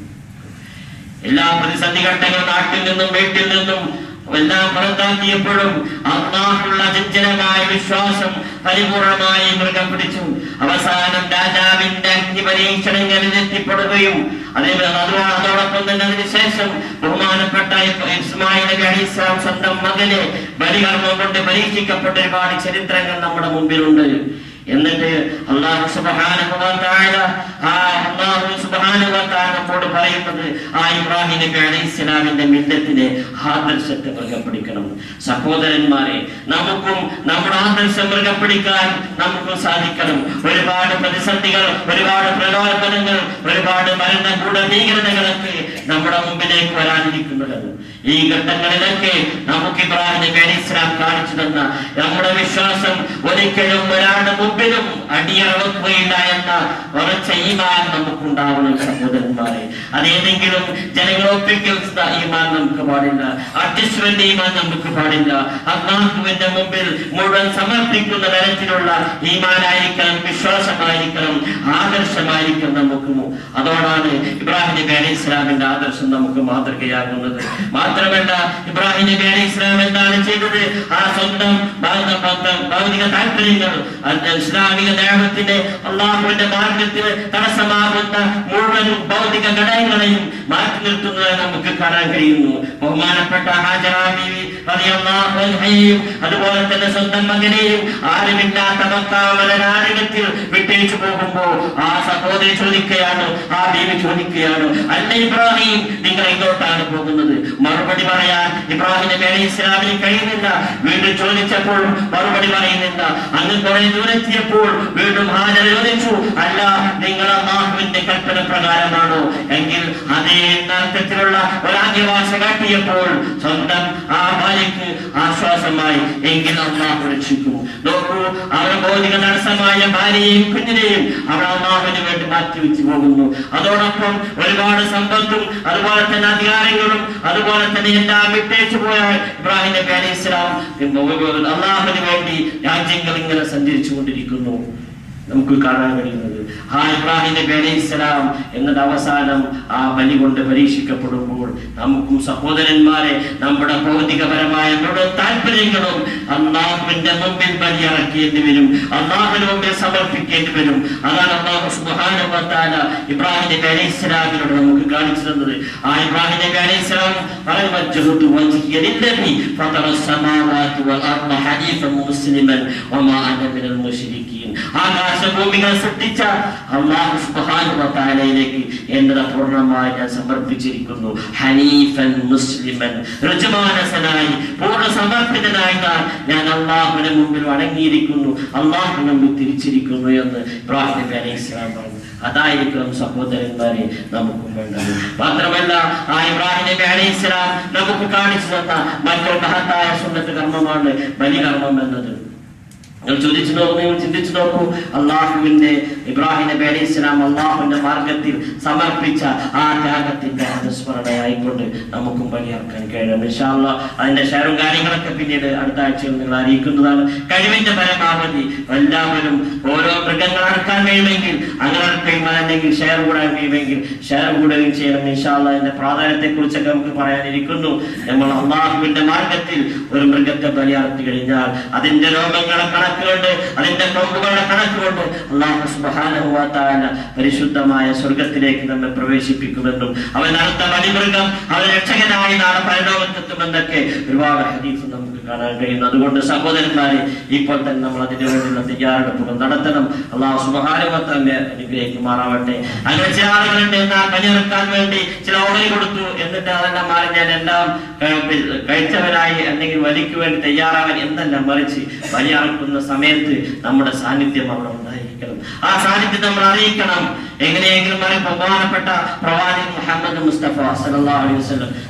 എല്ലാ പ്രതിസന്ധി ഘട്ടങ്ങൾ നാട്ടിൽ നിന്നും വീട്ടിൽ നിന്നും എല്ലാം പുറത്താക്കിയപ്പോഴും അള്ളാഹുള്ള ചഞ്ചലമായ വിശ്വാസം പരിപൂർണമായി മൃഗം പിടിച്ചു അവസാനം രാജാവിന്റെ അഗ്നി പരീക്ഷണങ്ങളിൽ എത്തിപ്പെടുകയും അതേപോലെ അതോ- അതോടൊപ്പം തന്നെ അതിനുശേഷം ബഹുമാനപ്പെട്ട ഇസ്മായിൽ നബി അലൈഹി ഇസ്ലാം സ്വന്തം മകനെ ബലികർമ്മം കൊണ്ട് പരീക്ഷിക്കപ്പെട്ട ഒരുപാട് ചരിത്രങ്ങൾ നമ്മുടെ മുമ്പിലുണ്ട് എന്നിട്ട് അള്ളാഹു സുബ്ഹാനഹു വ തആല ആ അള്ളാഹു സുബ്ഹാനഹു വ തആല നമ്മോട് പറയുന്നത് ആ ഇബ്രാഹിം നബി അലൈഹി ഇസ്ലാമിന്റെ മില്ലത്തിനെ ആദർശത്തെ മുറുകെ പിടിക്കണം സഹോദരന്മാരെ നമുക്കും നമ്മുടെ ആദർശം മുറുകെ പിടിക്കാൻ നമുക്കും സാധിക്കണം ഒരുപാട് പ്രതിസന്ധികൾ ഒരുപാട് പ്രലോഭനങ്ങൾ ഒരുപാട് ഭരണകൂട ഭീകരതകളൊക്കെ നമ്മുടെ മുമ്പിലേക്ക് വരാനിരിക്കുന്നതാണ് ഈ ഘട്ടങ്ങളിലൊക്കെ നമുക്ക് ഇബ്രാഹിം നബി അലൈഹി ഇസ്ലാം കാണിച്ചു തന്ന നമ്മുടെ വിശ്വാസം ഒരിക്കലും ഒരാളുടെ മുമ്പിലും അടിയറവക്കുകയില്ല എന്ന ഉറച്ച ഈമാൻ നമുക്കുണ്ടാവണം സഹോദരന്മാരെ അതേതെങ്കിലും ജനങ്ങൾ ഒപ്പിക്കുന്ന ഈമാൻ നമുക്ക് പാടില്ല അഡ്ജസ്റ്റ്മെന്റ് ഈമാൻ നമുക്ക് പാടില്ല അള്ളാഹുവിന്റെ മുമ്പിൽ മുഴുവൻ സമർപ്പിക്കുന്ന തരത്തിലുള്ള ഈമാനായിരിക്കണം വിശ്വാസമായിരിക്കണം ആദർശമായിരിക്കണം നമുക്ക് അതോടാണ് ഇബ്രാഹിം നബി അലൈഹി ഇസ്ലാമിന്റെ ആദർശം നമുക്ക് മാതൃകയാകുന്നത് മാത്രമല്ല ഇബ്രാഹിം നബി അലൈഹി ഇസ്ലാം എന്താണ് ചെയ്തത് ആ സ്വന്തം ഭൗത- ഭൗത- ഭൗതിക താല്പര്യങ്ങൾ അത് ഇസ്ലാമിക ദേഹത്തിന്റെ അള്ളാഹുവിന്റെ മാർഗത്തിന് തടസ്സമാകുന്ന മുഴുവൻ ഭൗതിക ഘടകങ്ങളെയും മാറ്റി നിർത്തുന്നത് നമുക്ക് കാണാൻ കഴിയുന്നു ബഹുമാനപ്പെട്ട ഹാജറ ബീവി റളിയല്ലാഹു അൻഹയെയും അതുപോലെ തന്നെ സ്വന്തം മകനെയും ആരുമില്ലാത്ത മക്കാമലനാരകത്തിൽ വിട്ടേച്ചു പോകുമ്പോ ആ സഹോദരി ചോദിക്കുകയാണ് ആ ബീവി ചോദിക്കുകയാണ് അല്ല ഇബ്രാഹിം നിങ്ങൾ എങ്ങോട്ടാണ് പോകുന്നത് മറുപടി പറയാൻ ഇബ്രാഹിം നബി അലൈഹി ഇസ്ലാമിന് കഴിയുന്നില്ല വീണ്ടും ചോദിച്ചപ്പോൾ മറുപടി പറയുന്നില്ല അങ്ങ് കുറെ ദൂരെത്തിയപ്പോൾ വീണ്ടും ഹാജർ ചോദിച്ചു അല്ല നിങ്ങൾ അള്ളാഹുവിന്റെ കൽപ്പന പ്രകാരമാണോ എങ്കിൽ അതേ അർത്ഥത്തിലുള്ള ഒരാംഗ്യഭാഷ കാട്ടിയപ്പോൾ സ്വന്തം ആ ഭാര്യയ്ക്ക് ആശ്വാസമായി എങ്കിൽ അള്ളാഹു രക്ഷിക്കും നോക്കൂ അവർ ഭൗതിക തടസ്സമായ ഭാര്യയെയും കുഞ്ഞിനെയും അവർ അള്ളാഹുവിന് വേണ്ടി മാറ്റിവെച്ചു പോകുന്നു അതോടൊപ്പം ഒരുപാട് സമ്പത്തും അതുപോലെ തന്നെ അധികാരങ്ങളും അതുപോലെ തന്നെ എല്ലാം വിട്ടേച്ചു പോയ ഇബ്രാഹിം നബി അലൈഹി ഇസ്ലാം അള്ളാഹുവിന് വേണ്ടി രാജ്യങ്ങൾ ഇങ്ങനെ സഞ്ചരിച്ചു കൊണ്ടിരിക്കുന്നു നമുക്ക് കാണാൻ കഴിയുന്നത് ആ ഇബ്രാഹിം നബി അലൈഹി ഇസ്ലാം എന്നിട്ട് അവസാനം ആ ബലി കൊണ്ട് പരീക്ഷിക്കപ്പെടുമ്പോൾ നമുക്കും സഹോദരന്മാരെ നമ്മുടെ ഭൗതികപരമായ മുഴുവൻ താല്പര്യങ്ങളും അള്ളാഹുവിന്റെ മുമ്പിൽ ബലിയിറക്കേണ്ടി വരും അള്ളാഹുവിന് മുമ്പിൽ സമർപ്പിക്കേണ്ടി വരും അതാണ് അള്ളാഹു സുബ്ഹാനഹു വ തആല ഇബ്രാഹിം നബി അലൈഹി ഇസ്ലാമിനോട് നമുക്ക് കാണിച്ചു തന്നത് ആ ഇബ്രാഹിം നബി അലൈഹി ഇസ്ലാം പറഞ്ഞു വജ്ഹതു വജ്ഹിയ ലില്ലദി ഫതറ السماوات والأرض حنيفا مسلما وما أنا من المشركين ആകാശഭൂമികൾ സൃഷ്ടിച്ച അള്ളാഹു സുബ്ഹാനഹു വ തആലയിലേക്ക് എന്നെ പൂർണ്ണമായി ഞാൻ സമർപ്പിച്ചിരിക്കുന്നു ഹനീഫൻ മുസ്ലിമൻ ഋജുമാനസനായി പൂർണ്ണ സമർപ്പിതനായി ഞാൻ ഞാൻ അള്ളാഹുവിന്റെ മുമ്പിൽ വണങ്ങിയിരിക്കുന്നു അള്ളാഹുവിന് മുമ്പിൽ തിരിച്ചിരിക്കുന്നു എന്ന് ഇബ്രാഹിം നബി അലൈഹി ഇസ്ലാം പറഞ്ഞു അതായിരിക്കണം സഹോദരന്മാരെ നമുക്കും വേണ്ടത് മാത്രമല്ല ആ ഇബ്രാഹിം നബി അലൈഹി ഇസ്ലാം നമുക്ക് കാണിച്ചു തന്ന മറ്റൊരു മഹത്തായ സുന്നത്ത് കർമ്മമാണ് ബലികർമ്മം എന്നത് നിങ്ങൾ ചോദിച്ചു നോക്കൂ നിങ്ങൾ ചിന്തിച്ചു നോക്കൂ അള്ളാഹുവിന്റെ ഇബ്രാഹിം നബി അലൈഹി ഇസ്ലാം അള്ളാഹുവിന്റെ മാർഗത്തിൽ സമർപ്പിച്ച ആ ത്യാഗത്തിന്റെ അനുസ്മരണയായിക്കൊണ്ട് നമുക്കും ബലിയാർക്കാൻ കഴിയണം ഇൻഷാല്ല അതിന്റെ ഷെയറും കാര്യങ്ങളൊക്കെ പിന്നീട് അടുത്ത ആഴ്ചയിൽ നിങ്ങൾ അറിയിക്കുന്നതാണ് കഴിവിന്റെ പരമാവധി എല്ലാവരും ഓരോ മൃഗങ്ങൾ അറക്കാൻ കഴിയുമെങ്കിൽ അങ്ങനെ അറക്കുകയും അല്ലെങ്കിൽ ഷെയർ കൂടാൻ കഴിയുമെങ്കിൽ ഷെയർ കൂടുകയും ചെയ്യണം ഇൻഷാല്ല അതിന്റെ പ്രാധാന്യത്തെ കുറിച്ചൊക്കെ നമുക്ക് പറയാനിരിക്കുന്നു നമ്മൾ അള്ളാഹുവിന്റെ മാർഗത്തിൽ ഒരു മൃഗത്തെ ബലിയാർത്തി കഴിഞ്ഞാൽ അതിന്റെ രോമങ്ങളെ കണക്കുകൊണ്ട് അതിന്റെ കൊമ്പുകളുടെ കണക്കുകൊണ്ട് അള്ളാഹു സുബ്ഹാനഹു വ തആല പരിശുദ്ധമായ സ്വർഗത്തിലേക്ക് നമ്മെ പ്രവേശിപ്പിക്കുമെന്നും അവൻ നടത്ത ബലിമൃഗം അവൻ രക്ഷകനായി നാളെ പരലോകത്തെത്തുമെന്നൊക്കെ ഒരുപാട് ഹദീസ് നമുക്ക് കാണാൻ കഴിയുന്നു അതുകൊണ്ട് സഹോദരന്മാരെ ഇപ്പോൾ തന്നെ നമ്മൾ അതിനു വേണ്ടിയുള്ള തയ്യാറെടുപ്പുകൾ നടത്തണം അള്ളാഹു സുബ്ഹാനഹു വ തആല അനുഗ്രഹിക്കുമാറാവട്ടെ അങ്ങനെ ചില ആളുകളുണ്ട് എന്നാൽ ബലിയെറുക്കാൻ വേണ്ടി ചില ഓർഡർ കൊടുത്തു എന്നിട്ട് അതെല്ലാം മാറി ഞാൻ എല്ലാം ഏഹ്, കഴിച്ചവരായി അല്ലെങ്കിൽ വലിക്ക് വേണ്ടി തയ്യാറാവാൻ എന്നല്ല മറിച്ച് ബലിയറക്കുന്ന സമയത്ത് നമ്മുടെ സാന്നിധ്യം അവിടെ ഉണ്ടായിരിക്കണം ആ സാന്നിധ്യം നമ്മൾ അറിയിക്കണം എങ്ങനെയെങ്കിലും അറിയിപ്പ് ബഹുമാനപ്പെട്ട പ്രവാചകൻ മുഹമ്മദ് മുസ്തഫ സല്ലല്ലാഹു അലൈഹി വസല്ലം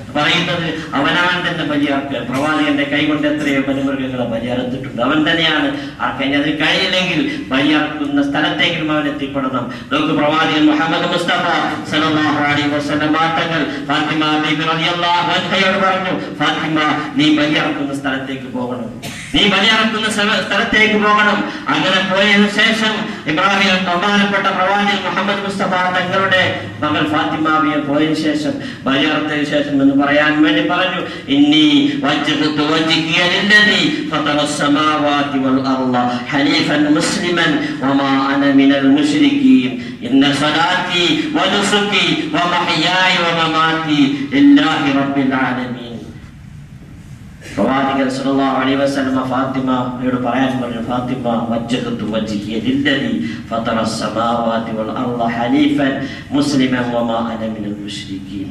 പറയുന്നത് അവനവൻ തന്നെ ബലിയാക്കുക പ്രവാചകന്റെ കൈ കൊണ്ട് എത്രയോ ബലിമൃഗങ്ങളെ ബലിയറുത്തിട്ടുണ്ട് അവൻ തന്നെയാണ് ആർക്കഞ്ഞ അതിന് കഴിയില്ലെങ്കിൽ ബലിയറക്കുന്ന സ്ഥലത്തേക്കും അവൻ എത്തിപ്പെടണം നമുക്ക് പ്രവാചകൻ മുഹമ്മദ് മുസ്തഫ സല്ലല്ലാഹു അലൈഹി വസല്ലം മാറ്റങ്ങൾ ഫാത്തിമ ബീബി റളിയല്ലാഹു അൻഹയോട് പറഞ്ഞു ഫാത്തിമ നീ ബലിയറക്കുന്ന സ്ഥലത്തേക്ക് പോകണം നീ ബലിയറക്കുന്ന സ്ഥല- സ്ഥലത്തേക്ക് പോകണം അങ്ങനെ പോയതിനു ശേഷം ഇബ്രാഹിം ബഹുമാനപ്പെട്ട പ്രവാചകൻ മുഹമ്മദ് മുസ്തഫ തങ്ങളുടെ മകൾ ഫാത്തിമാവിയെ പോയതിനു ശേഷം ബലിയറത്തതിനു ശേഷം എന്ന് പറയാൻ വേണ്ടി പറഞ്ഞു ഇന്നി വജ്ജഹ്തു വജ്ഹിയ ലില്ലദി ഫതറ السماوات والأرض حنيفا مسلما وما أنا من المشركين إن صلاتي ونسكي ومحياي ومماتي لله رب العالمين പ്രവാചകൻ സല്ലല്ലാഹു അലൈഹി വസല്ലമ ഫാത്തിമയോട് പറയാൻ പറഞ്ഞു ഫാത്തിമ വജ്ജഹത്തു വജ്ഹിയ ലില്ലദി ഫതറ السماوات والأرض حنيفا مسلما وما أنا من المشركين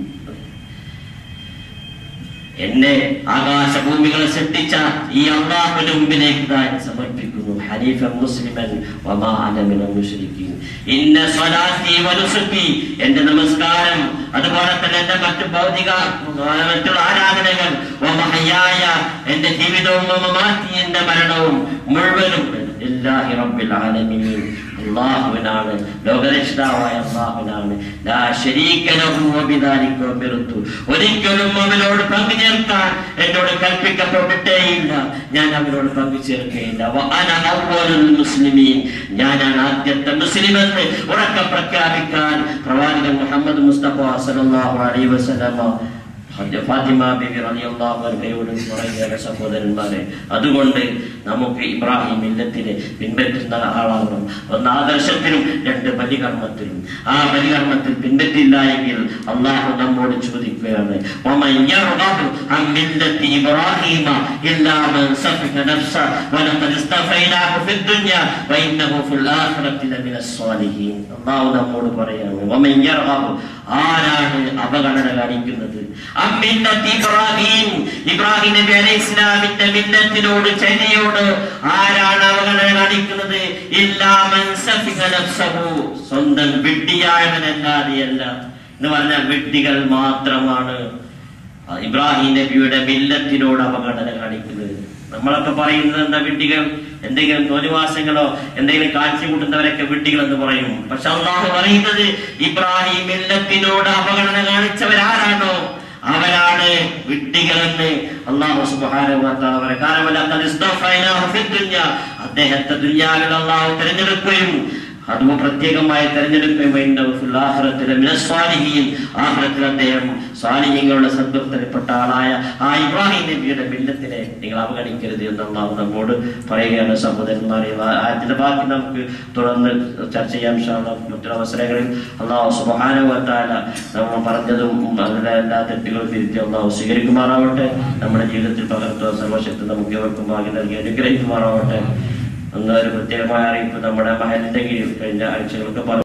എന്നെ ആകാശഭൂമികളെ സൃഷ്ടിച്ച ഈ അള്ളാഹുവിന്റെ മുമ്പിലേക്ക് ഞാൻ സമർപ്പിക്കുന്നു ഹനീഫ മുസ്ലിമൻ വമാ അന മിനൽ മുശ്രിക്കീൻ ഇന്ന സ്വലാത്തി വനുസുക്കി എന്റെ നമസ്കാരം അതുപോലെ തന്നെ എന്റെ മറ്റു ഭൗതിക മറ്റുള്ള ആരാധനകൾ വമഹയായ എന്റെ ജീവിതവും വമമാറ്റി എന്റെ മരണവും മുഴുവനും ലില്ലാഹി റബ്ബിൽ ആലമീൻ അള്ളാഹുവിനാണ് ലോകരക്ഷിതാവായ അള്ളാഹുവിനാണ് ലാ ശരീക ലഹു വബിദാലിക ഉമിർതു. ഒരിക്കലും അവനോട് പങ്കു ചേർക്കാൻ എന്നോട് കൽപ്പിക്കപ്പെട്ടിട്ടേയില്ല ഞാൻ അവനോട് പങ്കു ചേർക്കുകയില്ല വ അന അവ്വലുൽ മുസ്ലിമീൻ ഞാനാണ് ആദ്യത്തെ മുസ്ലിം എന്ന് ഉറക്കെ പ്രഖ്യാപിക്കാൻ പ്രവാചകൻ മുഹമ്മദ് മുസ്തഫ സല്ലല്ലാഹു അലൈഹി വസല്ലമ ഫാത്തിമ ബിബി റളിയല്ലാഹു അൻഹയോട് പറയുകയാണ് സഹോദരന്മാരെ അതുകൊണ്ട് നമുക്ക് ഇബ്രാഹിം മില്ലത്തിനെ പിൻപറ്റുന്ന ആളാകണം ഒന്ന് ആദർശത്തിലും രണ്ട് ബലികർമ്മത്തിലും ആ ബലികർമ്മത്തിൽ പിൻപറ്റില്ല എങ്കിൽ അള്ളാഹു നമ്മോട് ചോദിക്കുകയാണ് ومن يرغب عن ملة إبراهيم إلا من سفك نفسه ولقد اصطفيناه في الدنيا وإنه في الآخرة لمن الصالحين അള്ളാഹു നമ്മോട് പറയാണ് ومن يرغب ആരാണ് അപകടന കാണിക്കുന്നത് അമ്മിന്നത്ത് ഇബ്രാഹിം ഇബ്രാഹിം നബി അലൈഹി ഇസ്ലാമിന്റെ മിന്നത്തിനോട് ചൈനയോട് ആരാണ് അവഗണന കാണിക്കുന്നത് ഇല്ലാ മൻ സഫിക നഫ്സഹു സ്വന്തം വിഡ്ഢിയായവനല്ലാതെയല്ല എന്ന് പറഞ്ഞാൽ വിഡ്ഢികൾ മാത്രമാണ് ഇബ്രാഹിം നബിയുടെ മില്ലത്തിനോട് അവഗണന കാണിക്കുന്നത് നമ്മളൊക്കെ പറയുന്നത് എന്താ വിഡ്ഢികൾ എന്തെങ്കിലും തോന്നിവാസങ്ങളോ എന്തെങ്കിലും കാഴ്ച കൂട്ടുന്നവരൊക്കെ വിഡ്ഢികൾ എന്ന് പറയും പക്ഷെ അള്ളാഹു പറയുന്നത് ഇബ്രാഹിം മില്ലത്തിനോട് അവഗണന കാണിച്ചവരാരാണോ അവരാണ് വിഡ്ഢികളെന്ന് അള്ളാഹു സുബ്ഹാനഹു വ തആല പറയും കാരണം ലഖദ് ഇസ്തഫൈനാഹു ഫിദ് ദുനിയ അദ്ദേഹത്തെ ദുനിയാവിൽ അള്ളാഹു തിരഞ്ഞെടുക്കുകയും അതും പ്രത്യേകമായി തെരഞ്ഞെടുക്കുകയും ഇന്നഹു ഫിൽ ആഖിറത്തി ലമിന സ്വാലിഹീൻ ആഖിറത്തിൽ അദ്ദേഹം സ്വാലിഹീങ്ങളുടെ സദ്വൃത്തപ്പെട്ട ആളായ ആ ഇബ്രാഹിം നബിയുടെ ബില്ലത്തിനെ നിങ്ങൾ അവഗണിക്കരുത് എന്ന് അള്ളാഹു നമ്മോട് പറയുകയാണ് സഹോദരന്മാരെ ആ ആയത്തിന്റെ ബാക്കി നമുക്ക് തുടർന്ന് ചർച്ച ചെയ്യാം ഇൻഷാ അല്ലാഹ്. മറ്റൊരു അവസരങ്ങളിൽ അള്ളാഹു സുബ്ഹാനഹു വ തആല നമ്മൾ പറഞ്ഞതും അതിലെ എല്ലാ തെറ്റുകളും തിരുത്തി അള്ളാഹു സ്വീകരിക്കുമാറാവട്ടെ നമ്മുടെ ജീവിതത്തിൽ പകർത്തുവാൻ സർവശക്തി നമുക്ക് ഏവർക്കും ഭാഗ്യം നൽകി അനുഗ്രഹിക്കുമാറാവട്ടെ അന്ന് ഒരു പ്രത്യേകമായ അറിയിപ്പ് നമ്മുടെ മഹലിന്റെ കീഴിൽ കഴിഞ്ഞ ആഴ്ചകൾക്ക് പല